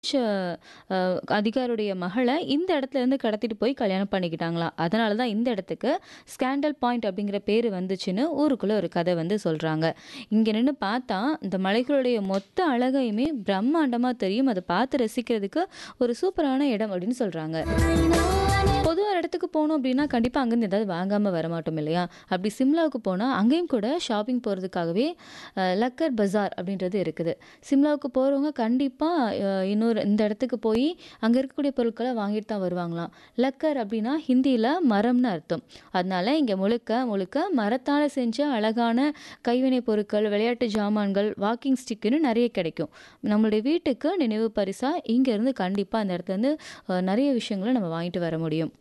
அ அதிகாரியுடைய மகள இந்த இடத்துலேருந்து கடத்திட்டு போய் கல்யாணம் பண்ணிக்கிட்டாங்களாம். அதனால தான் இந்த இடத்துக்கு ஸ்கேண்டல் பாயிண்ட் அப்படிங்கிற பேரு வந்துச்சுன்னு ஊருக்குள்ள ஒரு கதை வந்து சொல்றாங்க. இங்க நின்னு பார்த்தா, இந்த மலைகளுடைய மொத்த அழகையுமே பிரம்மாண்டமா தெரியும். அத பார்த்து ரசிக்கிறதுக்கு ஒரு சூப்பரான இடம் அப்படின்னு சொல்றாங்க. பொதுவா ஒரு இடத்துக்கு போனோம் அப்படின்னா, கண்டிப்பா அங்கேருந்து ஏதாவது வாங்காம வரமாட்டோம் இல்லையா? அப்படி சிம்லாவுக்கு போனா, அங்கேயும் கூட ஷாப்பிங் போறதுக்காகவே அ லக்கர் பஜார் அப்படின்றது இருக்குது. சிம்லாவுக்கு போறவங்க கண்டிப்பா அ இன்னொரு இந்த இடத்துக்கு போயி, அங்க இருக்கக்கூடிய பொருட்கள வாங்கிட்டு தான் வருவாங்களாம். லக்கர் அப்படின்னா ஹிந்தியில மரம்னு அர்த்தம். அதனால இங்க முழுக்க முழுக்க மரத்தால செஞ்ச அழகான கைவினைப் பொருட்கள், விளையாட்டு ஜாமான்கள், வாக்கிங் ஸ்டிக்குன்னு நெறைய கிடைக்கும். நம்மளுடைய வீட்டுக்கு நினைவு பரிசா இங்கேருந்து கண்டிப்பா அந்த இடத்துலேருந்து அ நெறைய விஷயங்கள நம்ம வாங்கிட்டு வர முடியும்.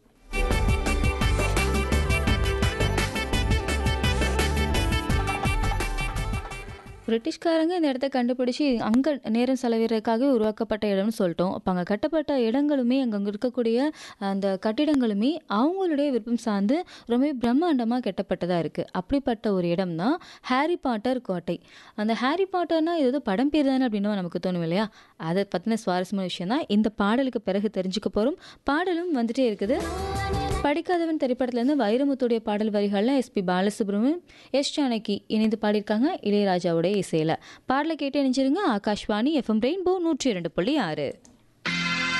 பிரிட்டிஷ்காரங்க இந்த இடத்த கண்டுபிடிச்சு, அங்க நேரம் செலவிடுறதுக்காகவே உருவாக்கப்பட்ட இடம்னு சொல்ட்டோம். அப்ப அங்க கட்டப்பட்ட இடங்களுமே, அங்கங்க இருக்கக்கூடிய அந்த கட்டிடங்களுமே அவங்களுடைய விருப்பம் சார்ந்து ரொம்பவே பிரம்மாண்டமா கட்டப்பட்டதா இருக்கு. அப்படிப்பட்ட ஒரு இடம் தான் ஹாரி பாட்டர் கோட்டை. அந்த ஹாரி பாட்டர்னா இது ஏதோ படம் பேர் தானே அப்படின்னு நமக்கு தோணும் இல்லையா? அத பத்தின சுவாரஸ்யமான விஷயம் தான் இந்த பாடலுக்கு பிறகு தெரிஞ்சுக்க போறோம். பாடலும் வந்துட்டே இருக்குது. படிக்காதவன் திரைப்படத்துலேருந்து வைரமுத்துடைய பாடல் வரிகள்ல எஸ்பி பாலசுப்ரமணியம், எஸ் ஜானகி இணைந்து பாடியிருக்காங்க இளையராஜாவுடைய இசையில. பாடல கேட்டு இணைஞ்சிருங்க. Akashvani FM rainbow 102.6